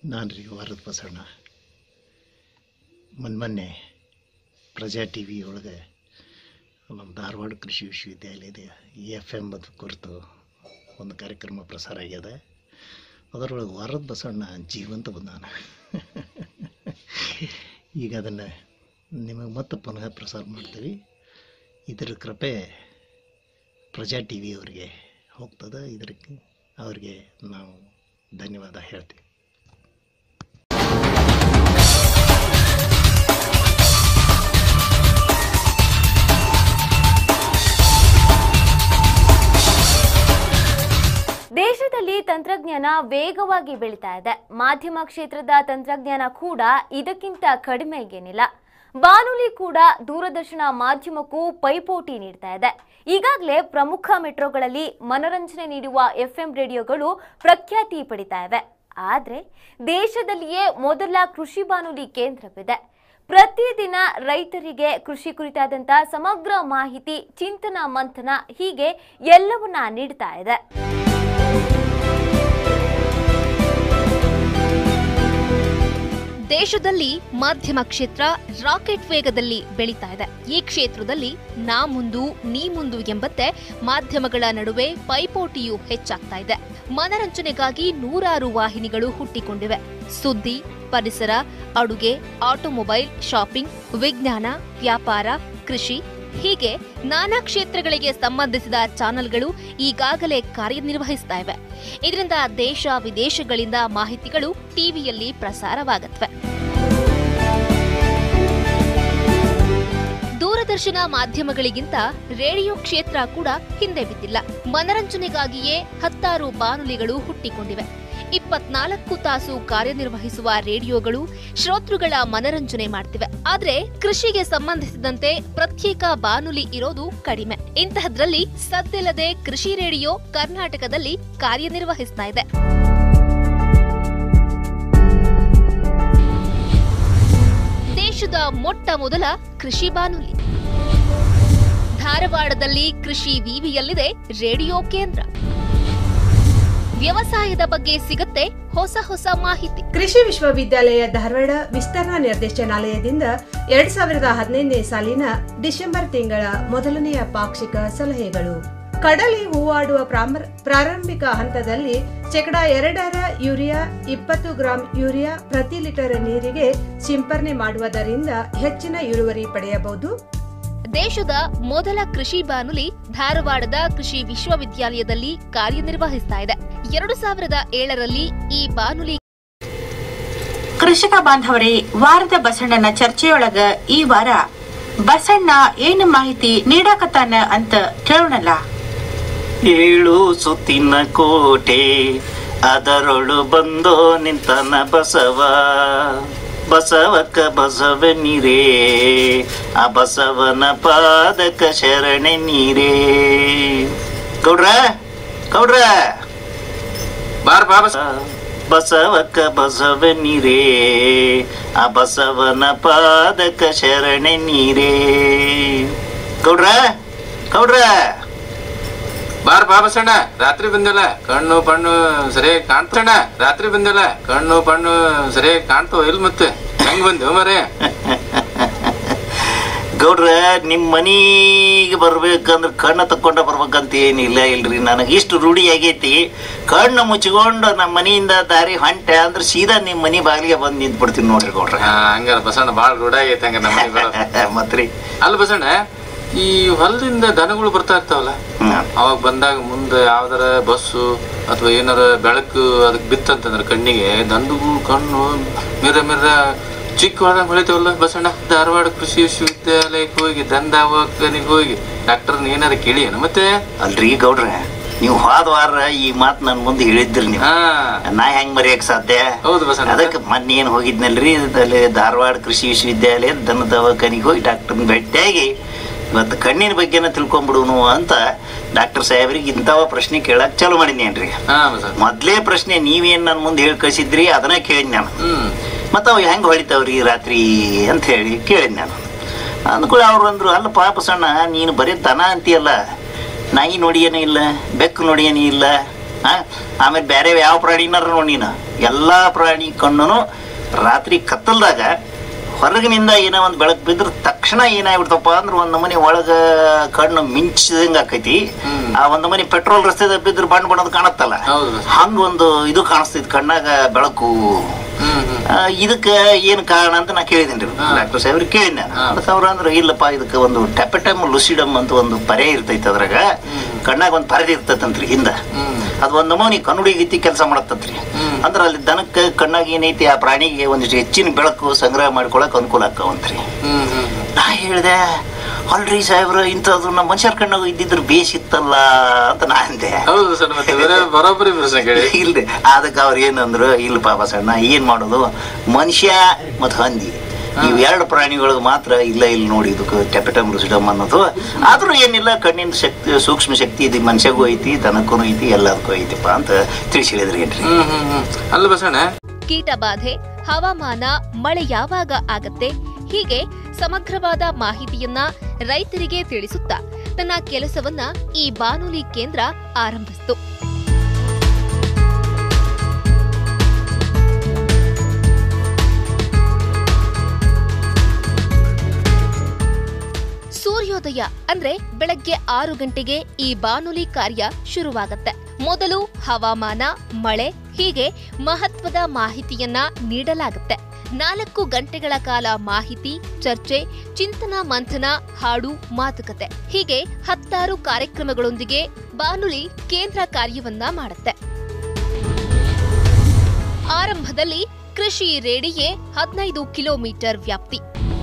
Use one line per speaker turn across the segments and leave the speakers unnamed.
ನಾನು ರೀ ವಾರದ ಬಸಣ್ಣ ಮೊನ್ನೆ ಮೊನ್ನೆ ಪ್ರಜಾ ಟಿ ವಿ ಒಳಗೆ ನಮ್ಮ ಧಾರವಾಡ ಕೃಷಿ ವಿಶ್ವವಿದ್ಯಾಲಯದ ಇ ಎಫ್ ಎಮ್ ಕುರಿತು ಒಂದು ಕಾರ್ಯಕ್ರಮ ಪ್ರಸಾರ ಆಗ್ಯದ ಅದರೊಳಗೆ ವಾರದ ಬಸಣ್ಣ ಜೀವಂತ ಬಂದಾನ ಈಗ ಅದನ್ನು ನಿಮಗೆ ಮತ್ತೆ ಪುನಃ ಪ್ರಸಾರ ಮಾಡ್ತೀವಿ ಇದರ ಕೃಪೆ ಪ್ರಜಾ ಟಿ ವಿ ಅವರಿಗೆ ಹೋಗ್ತದೆ ಇದಕ್ಕೆ ಅವರಿಗೆ ನಾವು ಧನ್ಯವಾದ ಹೇಳ್ತೀವಿ
ದೇಶದಲ್ಲಿ ತಂತ್ರಜ್ಞಾನ ವೇಗವಾಗಿ ಬೆಳೀತಾ ಇದೆ ಮಾಧ್ಯಮ ಕ್ಷೇತ್ರದ ತಂತ್ರಜ್ಞಾನ ಕೂಡ ಇದಕ್ಕಿಂತ ಕಡಿಮೆ ಏನಿಲ್ಲ ಬಾನುಲಿ ಕೂಡ ದೂರದರ್ಶನ ಮಾಧ್ಯಮಕ್ಕೂ ಪೈಪೋಟಿ ನೀಡ್ತಾ ಇದೆ ಈಗಾಗಲೇ ಪ್ರಮುಖ ಮೆಟ್ರೋಗಳಲ್ಲಿ ಮನರಂಜನೆ ನೀಡುವ ಎಫ್ಎಂ ರೇಡಿಯೋಗಳು ಪ್ರಖ್ಯಾತಿ ಪಡಿತಾ ಇವೆ ಆದರೆ ದೇಶದಲ್ಲಿಯೇ ಮೊದಲ ಕೃಷಿ ಬಾನುಲಿ ಕೇಂದ್ರವಿದೆ ಪ್ರತಿದಿನ ರೈತರಿಗೆ ಕೃಷಿ ಕುರಿತಾದಂತ ಸಮಗ್ರ ಮಾಹಿತಿ ಚಿಂತನ ಮಂಥನ ಹೀಗೆ ಎಲ್ಲವನ್ನ ನೀಡ್ತಾ ಇದೆ
ದೇಶದಲ್ಲಿ ಮಾಧ್ಯಮ ಕ್ಷೇತ್ರ ರಾಕೆಟ್ ವೇಗದಲ್ಲಿ ಬೆಳೀತಾ ಇದೆ ಈ ಕ್ಷೇತ್ರದಲ್ಲಿ ನಾ ಮುಂದು ನೀ ಮುಂದು ಎಂಬಂತೆ ಮಾಧ್ಯಮಗಳ ನಡುವೆ ಪೈಪೋಟಿಯು ಹೆಚ್ಚಾಗ್ತಾ ಇದೆ ಮನರಂಜನೆಗಾಗಿ ನೂರಾರು ವಾಹಿನಿಗಳು ಹುಟ್ಟಿಕೊಂಡಿವೆ ಸುದ್ದಿ ಪರಿಸರ ಅಡುಗೆ ಆಟೋಮೊಬೈಲ್ ಶಾಪಿಂಗ್ ವಿಜ್ಞಾನ ವ್ಯಾಪಾರ ಕೃಷಿ ಹೀಗೆ ನಾನಾ ಕ್ಷೇತ್ರಗಳಿಗೆ ಸಂಬಂಧಿಸಿದ ಚಾನೆಲ್ಗಳು ಈಗಾಗಲೇ ಕಾರ್ಯನಿರ್ವಹಿಸ್ತಾ ಇವೆ ಇದರಿಂದ ದೇಶ ವಿದೇಶಗಳಿಂದ ಮಾಹಿತಿಗಳು ಟಿವಿಯಲ್ಲಿ ಪ್ರಸಾರವಾಗತ್ವೆ ದೂರದರ್ಶನ ಮಾಧ್ಯಮಗಳಿಗಿಂತ ರೇಡಿಯೋ ಕ್ಷೇತ್ರ ಕೂಡ ಹಿಂದೆ ಬಿದ್ದಿಲ್ಲ ಮನರಂಜನೆಗಾಗಿಯೇ ಹತ್ತಾರು ಬಾನುಲಿಗಳು ಹುಟ್ಟಿಕೊಂಡಿವೆ ಇಪ್ಪತ್ನಾಲ್ಕು ತಾಸು ಕಾರ್ಯನಿರ್ವಹಿಸುವ ರೇಡಿಯೋಗಳು ಶ್ರೋತೃಗಳ ಮನರಂಜನೆ ಮಾಡ್ತಿವೆ ಆದ್ರೆ ಕೃಷಿಗೆ ಸಂಬಂಧಿಸಿದಂತೆ ಪ್ರತ್ಯೇಕ ಬಾನುಲಿ ಇರೋದು ಕಡಿಮೆ ಇಂತಹದ್ರಲ್ಲಿ ಸದ್ದಿಲ್ಲದೆ ಕೃಷಿ ರೇಡಿಯೋ ಕರ್ನಾಟಕದಲ್ಲಿ ಕಾರ್ಯನಿರ್ವಹಿಸ್ತಾ ಇದೆ ದೇಶದ ಮೊಟ್ಟ ಮೊದಲ ಕೃಷಿ ಬಾನುಲಿ ಧಾರವಾಡದಲ್ಲಿ ಕೃಷಿ ವಿವಿಯಲ್ಲಿದೆ ರೇಡಿಯೋ ಕೇಂದ್ರ ವ್ಯವಸಾಯದ ಬಗ್ಗೆ ಸಿಗುತ್ತೆ ಹೊಸ ಹೊಸ ಮಾಹಿತಿ
ಕೃಷಿ ವಿಶ್ವವಿದ್ಯಾಲಯ ಧಾರವಾಡ ವಿಸ್ತರಣಾ ನಿರ್ದೇಶನಾಲಯದಿಂದ ಎರಡ್ ಸಾವಿರದ ಹದಿನೈದನೇ ಸಾಲಿನ ಡಿಸೆಂಬರ್ ತಿಂಗಳ ಮೊದಲನೆಯ ಪಾಕ್ಷಿಕ ಸಲಹೆಗಳು ಕಡಲೆ ಹೂವಾಡುವ ಪ್ರಾಮರ್- ಪ್ರಾರಂಭಿಕ ಹಂತದಲ್ಲಿ ಶೇಕಡ ಎರಡರ ಯೂರಿಯಾ ಇಪ್ಪತ್ತು ಗ್ರಾಂ ಯೂರಿಯಾ ಪ್ರತಿ ಲೀಟರ್ ನೀರಿಗೆ ಸಿಂಪರಣೆ ಮಾಡುವುದರಿಂದ ಹೆಚ್ಚಿನ ಇಳುವರಿ ಪಡೆಯಬಹುದು
ದೇಶದ ಮೊದಲ ಕೃಷಿ ಬಾನುಲಿ ಧಾರವಾಡದ ಕೃಷಿ ವಿಶ್ವವಿದ್ಯಾಲಯದಲ್ಲಿ ಕಾರ್ಯನಿರ್ವಹಿಸ್ತಾ ಇದೆ ಎರಡು ಸಾವಿರದ ಏಳರಲ್ಲಿ ಈ ಬಾನುಲಿ
ಕೃಷಿಕ ಬಾಂಧವರೇ ವಾರದ ಬಸಣ್ಣನ ಚರ್ಚೆಯೊಳಗ ಈ ವಾರ ಬಸಣ್ಣ ಏನು ಮಾಹಿತಿ ನೀಡಾಕತ್ತಾನ ಅಂತ ಕೇಳೋಣಲ್ಲ
ಏಳು ಸುತ್ತಿನ ಕೋಟೆ ಅದರೊಳು ಬಂದೋ ನಿಂತನ ಬಸವ ಬಸವಕ್ಕ ಬಸವ ನೀರೇ ಆ ಬಸವನ ಪಾದಕ ಶರಣೆ ನೀರೇ ಗೌಡ್ರ ಗೌಡ್ರ
ಬಾರ್ ಬಾ ಬಸ್
ಬಸವಕ್ಕ ಬಸವ ನೀರೇ ಆ ಬಸವನ ಪಾದಕ ಶರಣೆ ನೀರೇ ಗೌಡ್ರ ಗೌಡ್ರ
ಬಾರ್ ಬಾ ಬಸಣ್ಣ ರಾತ್ರಿ ಬಂದಲ್ಲ ಕಣ್ಣು ಪಣ್ಣು ಸರಿಯಾಗಿ ಕಾಣ್ತಣ್ಣ ರಾತ್ರಿ ಬಂದಲ್ಲ ಕಣ್ಣು ಪಣ್ಣು ಸರಿಯಾಗಿ ಕಾಣ್ತಾವ ಇಲ್ ಮತ್ತೆ ಹೆಂಗ್ ಬಂದು ಮರೇ
ಗೌಡ್ರ ನಿಮ್ಮ ಮನಿಗೆ ಬರ್ಬೇಕಂದ್ರೆ ಕಣ್ಣು ತಕ್ಕೊಂಡ ಬರ್ಬೇಕಂತ ಏನಿಲ್ಲ ಇಲ್ರಿ ನನಗೆ ಇಷ್ಟು ರೂಢಿ ಆಗೈತಿ ಕಣ್ಣು ಮುಚ್ಕೊಂಡು ನಮ್ಮ ಮನೆಯಿಂದ ದಾರಿ ಹೊಂಟೆ ಅಂದ್ರೆ ಸೀದಾ ನಿಮ್ಮ ಮನಿ ಬಾಗಿಲಿಗೆ ಬಂದು ನಿಂತ್ಬಿಡ್ತೀನಿ ನೋಡ್ರಿ ಗೌಡ್ರ
ಹಾ ಹಂಗಾರ ಬಸಣ್ಣ ಬಾಳ್ ರೂಢ ಆಗೈತೆ ಹಂಗ ನಮ್ಮ ಮನೆಗ್ ಬರೋದು.
ಮತ್ರಿ
ಅಲ್ಲ ಬಸಣ್ಣ ಈ ಹೊಲದಿಂದ ದನಗಳು ಬರ್ತಾ ಇರ್ತಾವಲ್ಲ
ಹ್ಮ್.
ಅವಾಗ ಬಂದಾಗ ಮುಂದೆ ಯಾವ್ದಾರ ಬಸ್ಸು ಅಥವಾ ಏನಾರ ಬೆಳಕು ಅದಕ್ಕೆ ಬಿತ್ತಂತಂದ್ರೆ ಕಣ್ಣಿಗೆ ದಂದುಗಳು ಕಣ್ಣು ಮಿರ ಮಿರ ಚಿಕ್ಕ ಹೊಳ್ದಂಗ್ ಹೊಳಿತಾವಲ್ಲ ಬಸಣ್ಣ ಧಾರವಾಡ ಕೃಷಿ ವಿಶ್ವವಿದ್ಯಾಲಯಕ್ಕೆ ಹೋಗಿ ದಂದಾವಕನಿಗೆ ಹೋಗಿ ಡಾಕ್ಟರ್ನ ಏನಾರ ಕೇಳಿಯೇನು ಮತ್ತೆ
ಅಲ್ರಿ ಗೌಡ್ರ ನೀವು ಹೋದ ವಾರ ಈ ಮಾತು ನನ್ನ ಮುಂದೆ ಹೇಳಿದ್ರಿ ನೀವು
ಹಾ
ನಾ ಹೆಂಗ್ ಮರೆಯಕ್ ಸಾಧ್ಯ
ಹೌದು ಬಸಣ್ಣ
ಅದಕ್ಕೆ ಮೊನ್ನೆ ಏನು ಹೋಗಿದ್ನಲ್ರಿ ಅಲ್ಲಿ ಧಾರವಾಡ ಕೃಷಿ ವಿಶ್ವವಿದ್ಯಾಲಯ ದನ ದವಾಖಾನಿಗೆ ಹೋಗಿ ಡಾಕ್ಟರ್ನ ಭೇಟಿಯಾಗಿ ಇವತ್ತು ಕಣ್ಣಿನ ಬಗ್ಗೆನ ತಿಳ್ಕೊಂಬಿಡುನು ಅಂತ ಡಾಕ್ಟರ್ ಸಾಹೇಬ್ರಿಗೆ ಇಂಥವ ಪ್ರಶ್ನೆ ಕೇಳಕ್ ಚಾಲು ಮಾಡಿದ್ನೇನ್ರಿ
ಹಾ ಬಸಣ್ಣ
ಮೊದ್ಲೇ ಪ್ರಶ್ನೆ ನೀವೇನ್ ನನ್ನ ಮುಂದೆ ಹೇಳಿ ಕಳಿಸಿದ್ರಿ ಅದನ್ನ ಕೇಳಿದ್ ನಾನು
ಹ್ಮ್
ಮತ್ತು ಅವು ಹೆಂಗೆ ಹೊಳಿತಾವ್ರಿ ರಾತ್ರಿ ಅಂತ ಹೇಳಿ ಕೇಳಿದ್ ನಾನು ಅಂದ್ಕೊಳ್ಳಿ ಅವ್ರು ಅಂದ್ರು ಅಲ್ಲ ಪಾಪ ಸಣ್ಣ ನೀನು ಬರೀ ದನ ಅಂತೀಯಲ್ಲ ನಾಯಿ ನೋಡಿಯೇನೇ ಇಲ್ಲ ಬೆಕ್ಕು ನೋಡಿಯೇನೇ ಇಲ್ಲ ಆ? ಆಮೇಲೆ ಬೇರೆ ಯಾವ ಪ್ರಾಣಿನಾರ ನೋಡಿ ನೀನು
ಎಲ್ಲಾ ಪ್ರಾಣಿ ಕಣ್ಣು ರಾತ್ರಿ ಕತ್ತಲ್ದಾಗ ಹೊರಗಿನಿಂದ ಏನೋ ಒಂದು ಬೆಳಕು ಬಿದ್ರ ತಕ್ಷಣ ಏನಾಗ್ಬಿಡ್ತಪ್ಪ ಅಂದ್ರೆ ಒಂದ್ ನಮನಿ ಒಳಗ ಕಣ್ಣು ಮಿಂಚಿದಂಗ ಆಕೈತಿ ಆ ಒಂದ್ ನಮನಿ ಪೆಟ್ರೋಲ್ ರಸ್ತೆ ಬಿದ್ರ ಬಣ್ಣ ಬಣ್ಣದ್ ಕಾಣತ್ತಲ್ಲ
ಹೌದು.
ಹಂಗ ಒಂದು ಇದು ಕಾಣಿಸ್ತೈತಿ ಕಣ್ಣಾಗ ಬೆಳಕು
ಹ್ಮ್ ಹ್ಮ್
ಆ, ಇದಕ್ಕ ಏನ್ ಕಾರಣ ಅಂತ ನಾ ಕೇಳಿದ್ದೀನಿ ಡಾಕ್ಟರ್ ಸಾಹೇಬ್ರಿಗೆ ಕೇಳಿದ್ದೆ ಡಾಕ್ಟರ್ ಸಾಹೇಬ್ರ ಅಂದ್ರೆ ಇಲ್ಲಪ್ಪ ಇದಕ್ಕೆ ಒಂದು ಟೆಪಟಮ್ ಲುಸಿಡಮ್ ಅಂತ ಒಂದು ಪರೆ ಇರ್ತೈತೆ ಅದ್ರಾಗ ಕಣ್ಣಾಗ ಒಂದು ಪರದೆ ಇರ್ತೈತಂತ್ರಿ ಹಿಂದ ಅದು ಒಂದು ನಮೂನಿ ಕಣ್ಣುಡಿಗೈತಿ ಕೆಲಸ ಮಾಡತ್ತಂತ್ರಿ ಅಂದ್ರೆ ಅಲ್ಲಿ ದನಕ್ಕೆ ಕಣ್ಣಾಗ ಏನೈತಿ ಆ ಪ್ರಾಣಿಗೆ ಒಂದಿಷ್ಟು ಹೆಚ್ಚಿನ ಬೆಳಕು ಸಂಗ್ರಹ ಮಾಡ್ಕೊಳಕ್ ಅನುಕೂಲ ಆಕ್ಕವಂತ್ರಿ
ಹ್ಮ್ ಹ್ಮ್
ನಾ ಹೇಳ್ದೆ ಅಲ್ರಿ ಸಾಹೇಬ್ರ ಇಂಥದ್ದು ನಮ್ಮ ಮನುಷ್ಯರ ಕಣ್ಣಾಗ ಇದ್ದಿದ್ರು ಬೇಸಿತ್ತಲ್ಲ ಅಂತ ನಾ ಅಂದೆ
ಹೌದು ಸರ್ ಮತ್ತೆ ಬೇರೆ ಬರೋಬ್ಬರಿ ಪ್ರಶ್ನೆ ಕೇಳಿ
ಇಲ್ರಿ ಅದಕ್ಕೆ ಅವ್ರು ಏನಂದ್ರು ಇಲ್ಲ ಪಾಪ ಸಣ್ಣ ಏನ್ ಮಾಡೋದು ಮನುಷ್ಯ ಮತ್ತು ಹಂದಿ ಇವ್ ಎರಡು ಪ್ರಾಣಿಗಳಿಗೆ ಮಾತ್ರ ಇಲ್ಲ ಇಲ್ಲಿ ನೋಡಿ ಇದಕ್ಕೆ ಟೆಪಟಮ್ ರುಸಿಡಮ್ ಅನ್ನೋದು ಆದ್ರೂ ಏನಿಲ್ಲ ಕಣ್ಣಿನ ಶಕ್ತಿ ಸೂಕ್ಷ್ಮ ಶಕ್ತಿ ಇದು ಮನುಷ್ಯಗೂ ಐತಿ ದನಕ್ಕೂ ಐತಿ ಎಲ್ಲದಕ್ಕೂ ಐತಿಪ್ಪ ಅಂತ ತಿಳಿಸಿ ಹೇಳಿದ್ರಿ ಏನ್ರಿ
ಹ್ಮ್ ಹ್ಮ್ ಹ್ಮ್ ಅಲ್ಲ ಬಸಣ್ಣ
ಕೀಟ ಬಾಧೆ ಹವಾಮಾನ ಮಳೆ ಯಾವಾಗ ಆಗತ್ತೆ ಹೀಗೆ ಸಮಗ್ರವಾದ ಮಾಹಿತಿಯನ್ನ ರೈತರಿಗೆ ತಿಳಿಸುತ್ತಾ ತನ್ನ ಕೆಲಸವನ್ನ ಈ ಬಾನುಲಿ ಕೇಂದ್ರ ಆರಂಭಿಸಿತು ಸೂರ್ಯೋದಯ ಅಂದ್ರೆ ಬೆಳಗ್ಗೆ ಆರು ಗಂಟೆಗೆ ಈ ಬಾನುಲಿ ಕಾರ್ಯ ಶುರುವಾಗತ್ತೆ ಮೊದಲು ಹವಾಮಾನ ಮಳೆ ಹೀಗೆ ಮಹತ್ವದ ಮಾಹಿತಿಯನ್ನ ನೀಡಲಾಗುತ್ತೆ ನಾಲ್ಕು ಗಂಟೆಗಳ ಕಾಲ ಮಾಹಿತಿ ಚರ್ಚೆ ಚಿಂತನ ಮಂಥನ ಹಾಡು ಮಾತುಕತೆ ಹೀಗೆ ಹತ್ತಾರು ಕಾರ್ಯಕ್ರಮಗಳೊಂದಿಗೆ ಬಾನುಲಿ ಕೇಂದ್ರ ಕಾರ್ಯವನ್ನ ಮಾಡುತ್ತೆ ಆರಂಭದಲ್ಲಿ ಕೃಷಿ ರೇಡಿಯೇ ಹದಿನೈದು ಕಿಲೋಮೀಟರ್ ವ್ಯಾಪ್ತಿ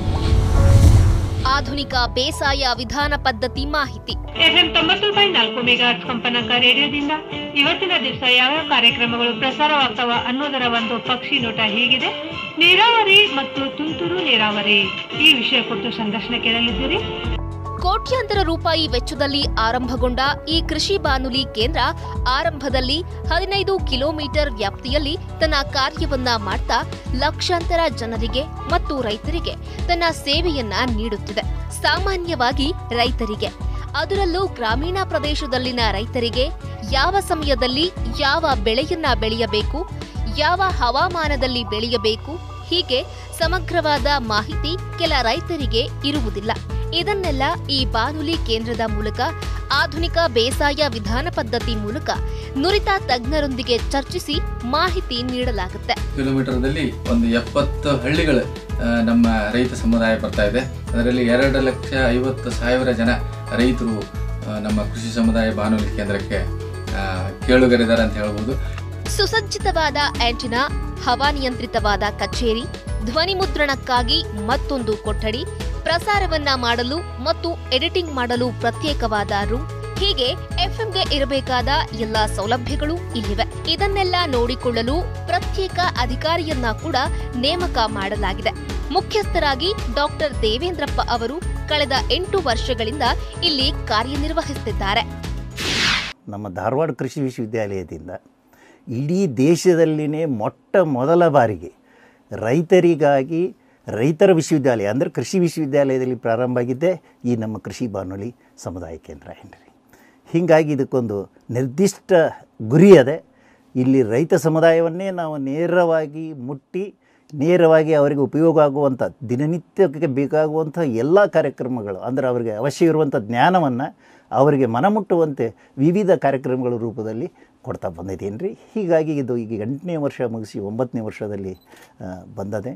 ಆಧುನಿಕ ಬೇಸಾಯ ವಿಧಾನ ಪದ್ಧತಿ ಮಾಹಿತಿ
ಎಫ್ಎಂ ತೊಂಬತ್ತು ಪಾಯಿಂಟ್ ನಾಲ್ಕು ಮೆಗಾಹರ್ಟ್ಸ್ ಕಂಪನಾಂಕ ರೇಡಿಯೋದಿಂದ ಇವತ್ತಿನ ದಿವಸ ಯಾವ್ಯಾವ ಕಾರ್ಯಕ್ರಮಗಳು ಪ್ರಸಾರವಾಗ್ತವ ಅನ್ನೋದರ ಒಂದು ಪಕ್ಷಿ ನೋಟ ಹೀಗಿದೆ ನೀರಾವರಿ ಮತ್ತು ತುಂತುರು ನೀರಾವರಿ ಈ ವಿಷಯ ಕುರಿತು ಸಂದರ್ಶನ ಕೇಳಲಿದ್ದೀರಿ
ಕೋಟ್ಯಾಂತರ ರೂಪಾಯಿ ವೆಚ್ಚದಲ್ಲಿ ಆರಂಭಗೊಂಡ ಈ ಕೃಷಿ ಬಾನುಲಿ ಕೇಂದ್ರ ಆರಂಭದಲ್ಲಿ ಹದಿನೈದು ಕಿಲೋಮೀಟರ್ ವ್ಯಾಪ್ತಿಯಲ್ಲಿ ತನ್ನ ಕಾರ್ಯವನ್ನ ಮಾಡ್ತಾ ಲಕ್ಷಾಂತರ ಜನರಿಗೆ ಮತ್ತು ರೈತರಿಗೆ ತನ್ನ ಸೇವೆಯನ್ನ ನೀಡುತ್ತಿದೆ ಸಾಮಾನ್ಯವಾಗಿ ರೈತರಿಗೆ ಅದರಲ್ಲೂ ಗ್ರಾಮೀಣ ಪ್ರದೇಶದಲ್ಲಿನ ರೈತರಿಗೆ ಯಾವ ಸಮಯದಲ್ಲಿ ಯಾವ ಬೆಳೆಯನ್ನ ಬೆಳೆಯಬೇಕು ಯಾವ ಹವಾಮಾನದಲ್ಲಿ ಬೆಳೆಯಬೇಕು ಹೀಗೆ ಸಮಗ್ರವಾದ ಮಾಹಿತಿ ಕೆಲ ರೈತರಿಗೆ ಇರುವುದಿಲ್ಲ ಇದನ್ನೆಲ್ಲ ಈ ಬಾನುಲಿ ಕೇಂದ್ರದ ಮೂಲಕ ಆಧುನಿಕ ಬೇಸಾಯ ವಿಧಾನ ಪದ್ಧತಿ ಮೂಲಕ ನುರಿತ ತಜ್ಞರೊಂದಿಗೆ ಚರ್ಚಿಸಿ ಮಾಹಿತಿ ನೀಡಲಾಗುತ್ತೆ
ಕಿಲೋಮೀಟರ್ದಲ್ಲಿ ಒಂದು ಎಪ್ಪತ್ತು ಹಳ್ಳಿಗಳು ಆ, ನಮ್ಮ ರೈತ ಸಮುದಾಯ ಬರ್ತಾ ಇದೆ ಅದರಲ್ಲಿ ಎರಡು ಲಕ್ಷ ಐವತ್ತು ಸಾವಿರ ಜನ ರೈತರು ಆ, ನಮ್ಮ ಕೃಷಿ ಸಮುದಾಯ ಬಾನುಲಿ ಕೇಂದ್ರಕ್ಕೆ ಆ, ಕೇಳುಗರಿದ್ದಾರೆ ಅಂತ ಹೇಳ್ಬೋದು
ಸುಸಜ್ಜಿತವಾದ ಆಂಟಿನಾ ಹವಾನಿಯಂತ್ರಿತವಾದ ಕಚೇರಿ ಧ್ವನಿ ಮುದ್ರಣಕ್ಕಾಗಿ ಮತ್ತೊಂದು ಕೊಠಡಿ ಪ್ರಸಾರವನ್ನ ಮಾಡಲು ಮತ್ತು ಎಡಿಟಿಂಗ್ ಮಾಡಲು ಪ್ರತ್ಯೇಕವಾದ ರೂಮ್ ಹೀಗೆ ಎಫ್ಎಂಗೆ ಇರಬೇಕಾದ ಎಲ್ಲಾ ಸೌಲಭ್ಯಗಳು ಇಲ್ಲಿವೆ ಇದನ್ನೆಲ್ಲ ನೋಡಿಕೊಳ್ಳಲು ಪ್ರತ್ಯೇಕ ಅಧಿಕಾರಿಯನ್ನ ಕೂಡ ನೇಮಕ ಮಾಡಲಾಗಿದೆ ಮುಖ್ಯಸ್ಥರಾಗಿ ಡಾಕ್ಟರ್ ದೇವೇಂದ್ರಪ್ಪ ಅವರು ಕಳೆದ ಎಂಟು ವರ್ಷಗಳಿಂದ ಇಲ್ಲಿ ಕಾರ್ಯನಿರ್ವಹಿಸುತ್ತಿದ್ದಾರೆ
ನಮ್ಮ ಧಾರವಾಡ ಕೃಷಿ ವಿಶ್ವವಿದ್ಯಾಲಯದಿಂದ ಇಡೀ ದೇಶದಲ್ಲಿನೇ ಮೊಟ್ಟ ಮೊದಲ ಬಾರಿಗೆ ರೈತರಿಗಾಗಿ ರೈತರ ವಿಶ್ವವಿದ್ಯಾಲಯ ಅಂದರೆ ಕೃಷಿ ವಿಶ್ವವಿದ್ಯಾಲಯದಲ್ಲಿ ಪ್ರಾರಂಭ ಆಗಿದ್ದೇ ಈ ನಮ್ಮ ಕೃಷಿ ಬಾನುಲಿ ಸಮುದಾಯ ಕೇಂದ್ರ ಏನ್ರಿ ಹೀಗಾಗಿ ಇದಕ್ಕೊಂದು ನಿರ್ದಿಷ್ಟ ಗುರಿ ಅದೆ ಇಲ್ಲಿ ರೈತ ಸಮುದಾಯವನ್ನೇ ನಾವು ನೇರವಾಗಿ ಮುಟ್ಟಿ ನೇರವಾಗಿ ಅವರಿಗೆ ಉಪಯೋಗ ಆಗುವಂಥ ದಿನನಿತ್ಯಕ್ಕೆ ಬೇಕಾಗುವಂಥ ಎಲ್ಲ ಕಾರ್ಯಕ್ರಮಗಳು ಅಂದರೆ ಅವರಿಗೆ ಅವಶ್ಯ ಇರುವಂಥ ಜ್ಞಾನವನ್ನು ಅವರಿಗೆ ಮನಮುಟ್ಟುವಂತೆ ವಿವಿಧ ಕಾರ್ಯಕ್ರಮಗಳ ರೂಪದಲ್ಲಿ ಕೊಡ್ತಾ ಬಂದಿದ್ದೀನಿ ರೀ ಹೀಗಾಗಿ ಇದು ಈಗ ಎಂಟನೇ ವರ್ಷ ಮುಗಿಸಿ ಒಂಬತ್ತನೇ ವರ್ಷದಲ್ಲಿ ಆ, ಬಂದದೆ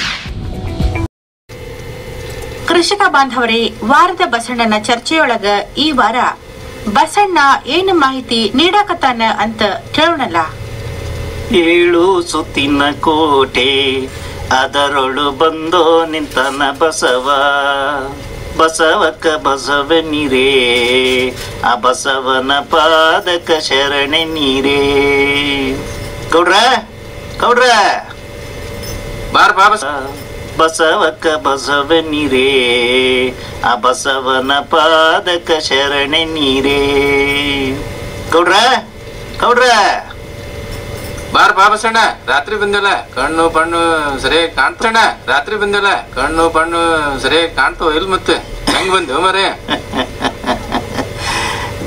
ಕೃಷಿಕ ಬಾಂಧವರೇ ವಾರದ ಬಸಣ್ಣನ ಚರ್ಚೆಯೊಳಗ ಈ ವಾರ ಬಸಣ್ಣ ಏನು ಮಾಹಿತಿ ನೀಡಾಕತ್ತಾನ ಅಂತ ಕೇಳೋಣಲ್ಲ
ಏಳು ಸುತ್ತಿನ ಕೋಟೆ ಅದರೊಳು ಬಂದೋ ನಿಂತನ ಬಸವ ಬಸವಕ್ಕ ಬಸವ ನೀರೇ ಆ ಬಸವನ ಪಾದಕ ಶರಣೆ ನೀರೇ ಗೌಡ್ರ ಗೌಡ್ರ
ಬಾರ್ ಬಾ ಬಸ
ಬಸವಕ್ಕ ಬಸವ ನೀರೇ ಆ ಬಸವನ ಪಾದಕ ಶರಣೆ ನೀರೇ ಗೌಡ್ರ ಗೌಡ್ರ
ಬಾರ್ ಬಾ ಬಸಣ್ಣ ರಾತ್ರಿ ಬಂದಿಲ್ಲ ಕಣ್ಣು ಪಣ್ಣು ಸರಿಯಾಗಿ ಕಾಣ್ತಣ್ಣ ರಾತ್ರಿ ಬಂದಿಲ್ಲ ಕಣ್ಣು ಪಣ್ಣು ಸರಿಯಾಗಿ ಕಾಣ್ತೋ ಇಲ್ ಮತ್ತೆ ಹೆಂಗ್ ಬಂದು ಮರೇ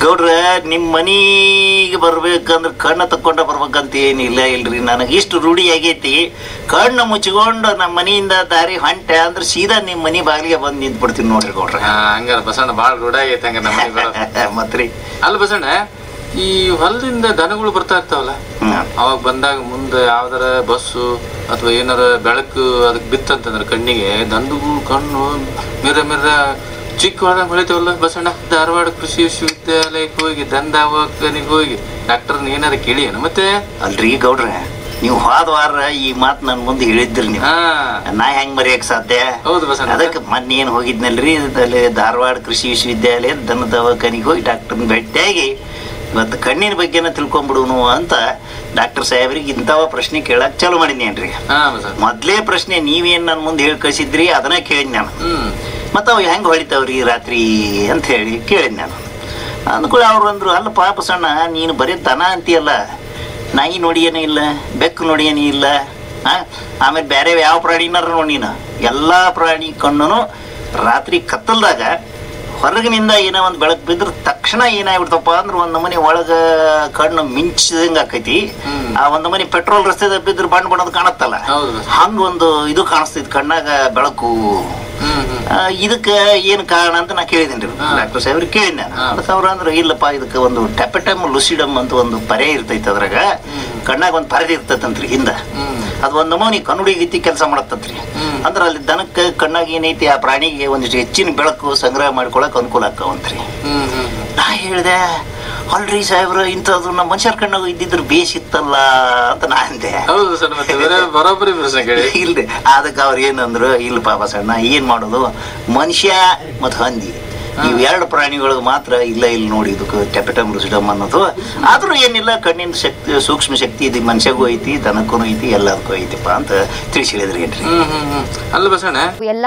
ಗೌಡ್ರ ನಿಮ್ಮ ಮನಿಗೆ ಬರ್ಬೇಕಂದ್ರೆ ಕಣ್ಣು ತಕ್ಕೊಂಡ ಬರ್ಬೇಕಂತ ಏನಿಲ್ಲ ಇಲ್ರಿ ನನಗೆ ಇಷ್ಟು ರೂಢಿ ಆಗೈತಿ ಕಣ್ಣು ಮುಚ್ಕೊಂಡು ನಮ್ಮ ಮನೆಯಿಂದ ದಾರಿ ಹೊಂಟೆ ಅಂದ್ರೆ ಸೀದಾ ನಿಮ್ಮ ಮನಿ ಬಾಗಿಲಿಗೆ ಬಂದು ನಿಂತ್ಬಿಡ್ತೀನಿ ನೋಡ್ರಿ ಗೌಡ್ರ
ಆ, ಹಂಗಾರ ಬಸಣ್ಣ ಬಾಳ ರೂಢ ಆಗೈತೆ ಹಂಗ ನಮ್ಮ ಮನೆಗ್ ಬರೋದು.
ಮತ್ರಿ
ಅಲ್ಲ ಬಸಣ್ಣ ಈ ಹೊಲದಿಂದ ದನಗಳು ಬರ್ತಾ ಇರ್ತಾವಲ್ಲ
ಹ್ಮ್.
ಅವಾಗ ಬಂದಾಗ ಮುಂದೆ ಯಾವ್ದಾರ ಬಸ್ಸು ಅಥವಾ ಏನಾರ ಬೆಳಕು ಅದಕ್ಕೆ ಬಿತ್ತಂತಂದ್ರೆ ಕಣ್ಣಿಗೆ ದಂದುಗಳು ಕಣ್ಣು ಮಿರ ಮಿರ ಚಿಕ್ಕ ಹೊಳದಂಗ್ ಹೊಳಿತಾವಲ್ಲ ಬಸಣ್ಣ ಧಾರವಾಡ ಕೃಷಿ ವಿಶ್ವವಿದ್ಯಾಲಯಕ್ಕೆ ಹೋಗಿ ದಂದಾವಕನಿಗೆ ಹೋಗಿ ಡಾಕ್ಟರ್ನ ಏನಾರ ಕೇಳಿಯೇನು ಮತ್ತೆ
ಅಲ್ರಿ ಗೌಡ್ರ ನೀವು ಹೋದ ವಾರ ಈ ಮಾತು ನನ್ನ ಮುಂದೆ ಹೇಳಿದ್ರಿ ನೀವು
ಹಾ
ನಾ ಹೆಂಗ್ ಮರೆಯಕ್ ಸಾಧ್ಯ
ಹೌದು ಬಸಣ್ಣ
ಅದಕ್ಕೆ ಮೊನ್ನೆ ಏನು ಹೋಗಿದ್ನಲ್ರಿ ಅಲ್ಲಿ ಧಾರವಾಡ ಕೃಷಿ ವಿಶ್ವವಿದ್ಯಾಲಯ ದನ ದವಾಖಾನಿಗೆ ಹೋಗಿ ಡಾಕ್ಟರ್ನ ಭೇಟಿಯಾಗಿ ಇವತ್ತು ಕಣ್ಣಿನ ಬಗ್ಗೆನ ತಿಳ್ಕೊಂಬಿಡುನು ಅಂತ ಡಾಕ್ಟರ್ ಸಾಹೇಬ್ರಿಗೆ ಇಂಥವ ಪ್ರಶ್ನೆ ಕೇಳಕ್ ಚಾಲು ಮಾಡಿದ್ನೇನ್ರಿ
ಹಾ ಬಸಣ್ಣ
ಮೊದ್ಲೇ ಪ್ರಶ್ನೆ ನೀವೇನ್ ನನ್ನ ಮುಂದೆ ಹೇಳಿ ಕಳಿಸಿದ್ರಿ ಅದನ್ನ ಕೇಳಿದ್ ನಾನು
ಹ್ಮ್
ಮತ್ತು ಅವು ಹೆಂಗೆ ಹೊಳಿತಾವ್ರಿ ರಾತ್ರಿ ಅಂತ ಹೇಳಿ ಕೇಳಿದ್ ನಾನು ಅಂದ್ಕೊಳ್ಳಿ ಅವ್ರು ಅಂದ್ರು ಅಲ್ಲ ಪಾಪ ಸಣ್ಣ ನೀನು ಬರೀ ದನ ಅಂತೀಯಲ್ಲ ನಾಯಿ ನೋಡಿಯೇನೇ ಇಲ್ಲ ಬೆಕ್ಕು ನೋಡಿಯೇನೇ ಇಲ್ಲ ಆ? ಆಮೇಲೆ ಬೇರೆ ಯಾವ ಪ್ರಾಣಿನಾರ ನೋಡಿ ನೀನು ಎಲ್ಲ ಪ್ರಾಣಿ ಕಣ್ಣು ರಾತ್ರಿ ಕತ್ತಲ್ದಾಗ ಹೊರಗಿನಿಂದ ಏನೋ ಒಂದು ಬೆಳಕು ಬಿದ್ರೆ ತಕ್ಷಣ ಏನಾಗ್ಬಿಡ್ತಪ್ಪ ಅಂದ್ರೆ ಒಂದು ನಮನೆ ಒಳಗೆ ಕಣ್ಣು ಮಿಂಚಿದಂಗೆ ಆಕೈತಿ
ಹ್ಮ್.
ಆ ಒಂದು ನಮನೆ ಪೆಟ್ರೋಲ್ ರಸ್ತೆ ಬಿದ್ರೆ ಬಣ್ಣ ಬಣ್ಣದ ಕಾಣತ್ತಲ್ಲ
ಹೌದು.
ಹಂಗೊಂದು ಇದು ಕಾಣಿಸ್ತೈತಿ ಕಣ್ಣಾಗ ಬೆಳಕು
ಹ್ಮ್ ಹ್ಮ್
ಆ, ಇದಕ್ಕ ಏನು ಕಾರಣ ಅಂತ ನಾ ಕೇಳಿದ್ದೀನಿ
ಹಾ.
ಡಾಕ್ಟರ್ ಸಾಹೇಬ್ರಿಗೆ ಕೇಳಿದ್ದೆ
ಹಾ.
ಅದಕ್ಕೆ ಅವ್ರು ಅಂದ್ರೆ ಇಲ್ಲಪ್ಪ ಇದಕ್ಕೆ ಒಂದು ಟೆಪಟಮ್ ಲುಸಿಡಮ್ ಅಂತ ಒಂದು ಪರೆ ಇರ್ತೈತೆ ಅದ್ರಾಗ ಕಣ್ಣಾಗ ಒಂದು ಪರದೆ ಇರ್ತೈತಂತ್ರಿ ಹಿಂದ
ಹ್ಮ್
ಅದು ಒಂದು ನಮೂನಿ ಕನ್ನುಡಿಗೈತಿ ಕೆಲಸ ಮಾಡತ್ತಂತ್ರಿ
ಹ್ಮ್.
ಅಂದ್ರೆ ಅಲ್ಲಿ ದನಕ್ಕೆ ಕಣ್ಣಾಗ ಏನೈತಿ ಆ ಪ್ರಾಣಿಗೆ ಒಂದಿಷ್ಟು ಹೆಚ್ಚಿನ ಬೆಳಕು ಸಂಗ್ರಹ ಮಾಡ್ಕೊಳಕ್ ಅನುಕೂಲ ಆಕ್ಕವಂತ್ರಿ
ಹ್ಮ್ ಹ್ಮ್
ನಾ ಹೇಳಿದೆ ಅಲ್ರಿ ಸಾಹೇಬ್ರ ಇಂಥದ್ದು ನಮ್ಮ ಮನುಷ್ಯರ ಕಣ್ಣಾಗ ಇದ್ದಿದ್ರು ಬೇಸಿತ್ತಲ್ಲ ಅಂತ ನಾ ಅಂದೆ
ಹೌದು ಸರ್ ಮತ್ತೆ ಬೇರೆ ಬರೋಬ್ಬರಿ ಪ್ರಶ್ನೆ ಕೇಳಿ
ಇಲ್ರಿ ಅದಕ್ಕೆ ಅವ್ರು ಏನಂದ್ರು ಇಲ್ಲ ಪಾಪ ಸಣ್ಣ ಏನ್ ಮಾಡೋದು ಮನುಷ್ಯ ಮತ್ತು ಹಂದಿ ಇವು ಎರಡು ಪ್ರಾಣಿಗಳಿಗೆ ಮಾತ್ರ ಇಲ್ಲ ಇಲ್ಲಿ ನೋಡಿ ಇದಕ್ಕೆ ಟೆಪಟಮ್ ರುಸಿಡಮ್ ಅನ್ನೋದು ಆದ್ರೂ ಏನಿಲ್ಲ ಕಣ್ಣಿನ ಶಕ್ತಿ ಸೂಕ್ಷ್ಮ ಶಕ್ತಿ ಇದು ಮನುಷ್ಯಗೂ ಐತಿ ದನಕ್ಕೂ ಐತಿ ಎಲ್ಲದಕ್ಕೂ ಐತಿಪ್ಪ ಅಂತ ತಿಳಿಸಿ ಹೇಳಿದ್ರಿ ಏನ್ರಿ
ಹ್ಮ್ ಹ್ಮ್ ಹ್ಮ್ ಅಲ್ಲ ಬಸಣ್ಣ
ಎಲ್ಲ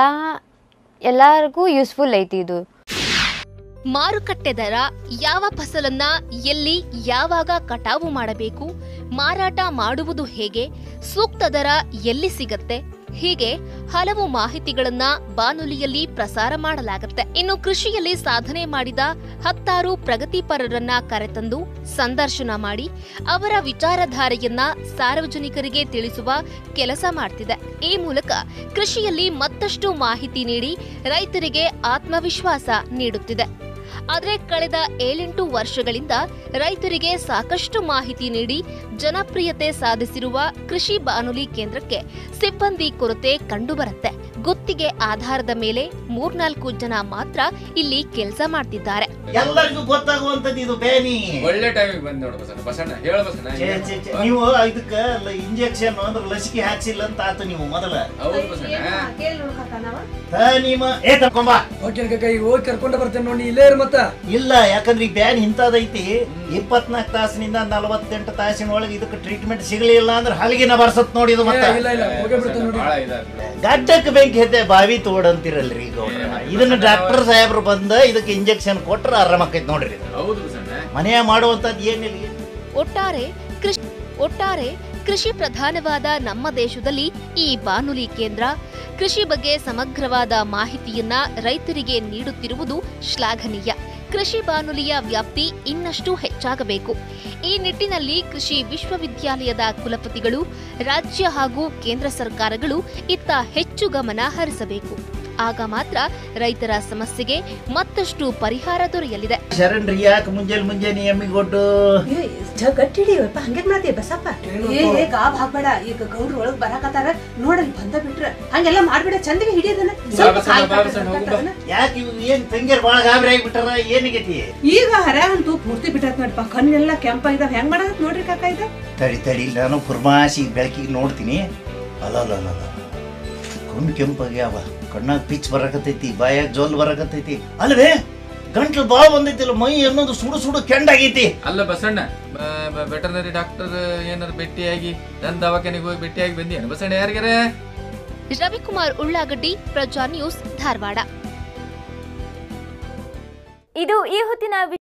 ಎಲ್ಲರಿಗೂ ಯೂಸ್ಫುಲ್ ಐತಿ ಇದು
ಮಾರುಕಟ್ಟೆ ದರ ಯಾವ ಫಸಲನ್ನ ಎಲ್ಲಿ ಯಾವಾಗ ಕಟಾವು ಮಾಡಬೇಕು ಮಾರಾಟ ಮಾಡುವುದು ಹೇಗೆ ಸೂಕ್ತ ದರ ಎಲ್ಲಿ ಸಿಗತ್ತೆ ಹೀಗೆ ಹಲವು ಮಾಹಿತಿಗಳನ್ನ ಬಾನುಲಿಯಲ್ಲಿ ಪ್ರಸಾರ ಮಾಡಲಾಗುತ್ತೆ ಇನ್ನು ಕೃಷಿಯಲ್ಲಿ ಸಾಧನೆ ಮಾಡಿದ ಹತ್ತಾರು ಪ್ರಗತಿಪರರನ್ನ ಕರೆತಂದು ಸಂದರ್ಶನ ಮಾಡಿ ಅವರ ವಿಚಾರಧಾರೆಯನ್ನ ಸಾರ್ವಜನಿಕರಿಗೆ ತಿಳಿಸುವ ಕೆಲಸ ಮಾಡ್ತಿದೆ ಈ ಮೂಲಕ ಕೃಷಿಯಲ್ಲಿ ಮತ್ತಷ್ಟು ಮಾಹಿತಿ ನೀಡಿ ರೈತರಿಗೆ ಆತ್ಮವಿಶ್ವಾಸ ನೀಡುತ್ತಿದೆ ಆದರೆ ಕಳೆದ ಏಳೆಂಟು ವರ್ಷಗಳಿಂದ ರೈತರಿಗೆ ಸಾಕಷ್ಟು ಮಾಹಿತಿ ನೀಡಿ ಜನಪ್ರಿಯತೆ ಸಾಧಿಸಿರುವ ಕೃಷಿ ಬಾನುಲಿ ಕೇಂದ್ರಕ್ಕೆ ಸಿಬ್ಬಂದಿ ಕೊರತೆ ಕಂಡುಬರುತ್ತೆ ಗುತ್ತಿಗೆ ಆಧಾರದ ಮೇಲೆ ಮೂರ್ನಾಲ್ಕು ಜನ ಮಾತ್ರ ಇಲ್ಲಿ ಕೆಲಸ ಮಾಡ್ತಿದ್ದಾರೆ
ಎಲ್ಲರಿಗೂ ಗೊತ್ತಾಗುವಂತದ್ದು ಇದು ಬೇನಿ
ಒಳ್ಳೆ ಟೈಮಿಗೆ ಬಂದ್ ನೋಡು ಬಸಣ್ಣ ಬಸಣ್ಣ ಹೇಳ ಬಸಣ್ಣ
ನೀವು ಇದಕ್ಕ ಇಂಜೆಕ್ಷನ್ ಅಂದ್ರೆ ಲಸಿಕೆ ಹಾಕ್ಸಿಲ್ಲ ಅಂತ ಆತು ನೀವು ಮೊದಲ
ಹೌದು ಬಸಣ್ಣ
ನಿಮ್ಮ ಏ ತಕೊಂಬ
ಓಕೆ ಕಕ್ಕ ಈಗ ಹೋಗಿ ಕರ್ಕೊಂಡು ಬರ್ತೇನೆ ನೋಡಿ ಇಲ್ಲೇ ಇರು ಮತ್ತ
ಇಲ್ಲ ಯಾಕಂದ್ರೆ ಈ ಬ್ಯಾನ್ ಇಂಥದೈತಿ ಇಪ್ಪತ್ನಾಲ್ಕು ತಾಸಿನಿಂದ ನಲವತ್ತೆಂಟು ತಾಸಿನ ಒಳಗೆ ಇದಕ್ಕೆ ಟ್ರೀಟ್ಮೆಂಟ್ ಸಿಗಲಿಲ್ಲ ಅಂದ್ರೆ ಹಲಗಿನ ಬರ್ಸತ್ ನೋಡಿ ಇದು
ಏ,
ಮತ್ತೆ
ಇಲ್ಲ ಇಲ್ಲ ಹೋಗೇ ಬಿಡ್ತೇನೆ ನೋಡಿ
ಬಹಳ ಇದಾಗ್ಬಿಡು.
ಗಡ್ಡಕ್ಕೆ ಬೆಂಕಿ ಹೆತ್ತೆ ಬಾವಿ ತೋಡಂತಿರಲ್ರಿ ಈಗ ಅವ್ರ. ಇದನ್ನ ಡಾಕ್ಟರ್ ಸಾಹೇಬ್ರು ಬಂದ ಇದಕ್ಕೆ ಇಂಜೆಕ್ಷನ್ ಕೊಟ್ರೆ ಆರಾಮಾಕೈತಿ ನೋಡ್ರಿ ಇದು.
ಹೌದು ಬಸಣ್ಣ
ಮನೆಯ ಮಾಡುವಂತದ್ದು ಏನಿಲ್ಲ
ಒಟ್ಟಾರೆ ಕೃಷಿ ಒಟ್ಟಾರೆ ಕೃಷಿ ಪ್ರಧಾನವಾದ ನಮ್ಮ ದೇಶದಲ್ಲಿ ಈ ಬಾನುಲಿ ಕೇಂದ್ರ ಕೃಷಿ ಬಗ್ಗೆ ಸಮಗ್ರವಾದ ಮಾಹಿತಿಯನ್ನ ರೈತರಿಗೆ ನೀಡುತ್ತಿರುವುದು ಶ್ಲಾಘನೀಯ ಕೃಷಿ ಬಾನುಲಿಯ ವ್ಯಾಪ್ತಿ ಇನ್ನಷ್ಟು ಹೆಚ್ಚಾಗಬೇಕು ಈ ನಿಟ್ಟಿನಲ್ಲಿ ಕೃಷಿ ವಿಶ್ವವಿದ್ಯಾಲಯದ ಕುಲಪತಿಗಳು ರಾಜ್ಯ ಹಾಗೂ ಕೇಂದ್ರ ಸರ್ಕಾರಗಳು ಇತ್ತ ಹೆಚ್ಚು ಗಮನ ಹರಿಸಬೇಕು ಆಗ ಮಾತ್ರ ರೈತರ ಸಮಸ್ಯೆಗೆ ಮತ್ತಷ್ಟು ಪರಿಹಾರ ದೊರೆಯಲಿದೆ
ಶರಣ್ರಿ ಯಾಕೆ ಮುಂಜಾನೆ ಮುಂಜಾನೆ ಎಮ್ಮಿಗೊಟ್ಟು
ಗಟ್ಟಿ ಹಿಡಿಯಪ್ಪ ಹಂಗೇನ್ ಮಾಡ್ತೀಯ ಬಸಪ್ಪ ಏ ಏ ಗಾಬ್ ಹಾಕ್ಬೇಡ ಈಗ ಗೌಡ್ರು ಒಳಗ್ ಬರಾಕತ್ತಾರ ನೋಡಲ್ಲಿ ಬಂದ ಬಿಟ್ರ ಹಂಗೆಲ್ಲ ಮಾಡ್ಬೇಡ ಚಂದಿಗೆ ಹಿಡಿಯೋದನ್ನ ಸ್ವಲ್ಪ
ಬಾ ಬಸಣ್ಣ,
ಕಾಲ್
ಬಾ
ಕಾಲ್
ಬಸಣ್ಣ, ಹೋಗು
ಕಟ್ಟದನ್ನ.
ಯಾಕೆ ಇವ್ ಏನ್ ತಂಗಿಯರ್ ಬಾಳ ಗಾಬರಿ ಆಗಿಬಿಟ್ಟಾರ ಏನಿಗೈತಿ
ಈಗ ಹರ ಅಂತೂ ಪೂರ್ತಿ ಬಿಟ್ಟತ್ ನೋಡ್ಪ ಕಣ್ಣೆಲ್ಲ ಕೆಂಪ ಇದಾವ ಹೆಂಗ್ ಮಾಡತ್ ನೋಡ್ರಿ ಕಾಕ ಇದ
ತಡಿ ತಡಿ ನಾನು ಫುರ್ಮಾಸಿ ಬೆಳಕಿಗೆ ನೋಡ್ತೀನಿ ಅಲ್ಲ ಅಲ್ಲ ಅಲ್ಲ ಅಲ್ಲ. ಕಣ್ಣು ಕೆಂಪಾಗ್ಯಾವ ಕಣ್ಣಾಗ ಪಿಚ್ ಬರಕತ್ತೈತಿ ಬಾಯಾಗ ಜೋಲ್ ಬರಕತ್ತೈತಿ ಅಲ್ವೇ ಗಂಟ್ಲು ಬಾ ಬಂದೈತಿಲ್ಲ ಮೈ ಅನ್ನೋದು ಸುಡು ಸುಡು ಕೆಂಡಾಗೈತಿ
ಅಲ್ಲ ಬಸಣ್ಣ ವೆಟರ್ನರಿ ಡಾಕ್ಟರ್ ಏನಾರು ಭೇಟಿಯಾಗಿ ನನ್ನ ದವಾಖಾನೆಗೆ ಹೋಗಿ ಭೇಟಿಯಾಗಿ ಬಂದಿಯೇನು ಬಸಣ್ಣ ಯಾರಿಗಾರೆ
ರವಿಕುಮಾರ್ ಉಳ್ಳಾಗಡ್ಡಿ ಪ್ರಜಾ ನ್ಯೂಸ್ ಧಾರವಾಡ
ಇದು ಈ ಹೊತ್ತಿನ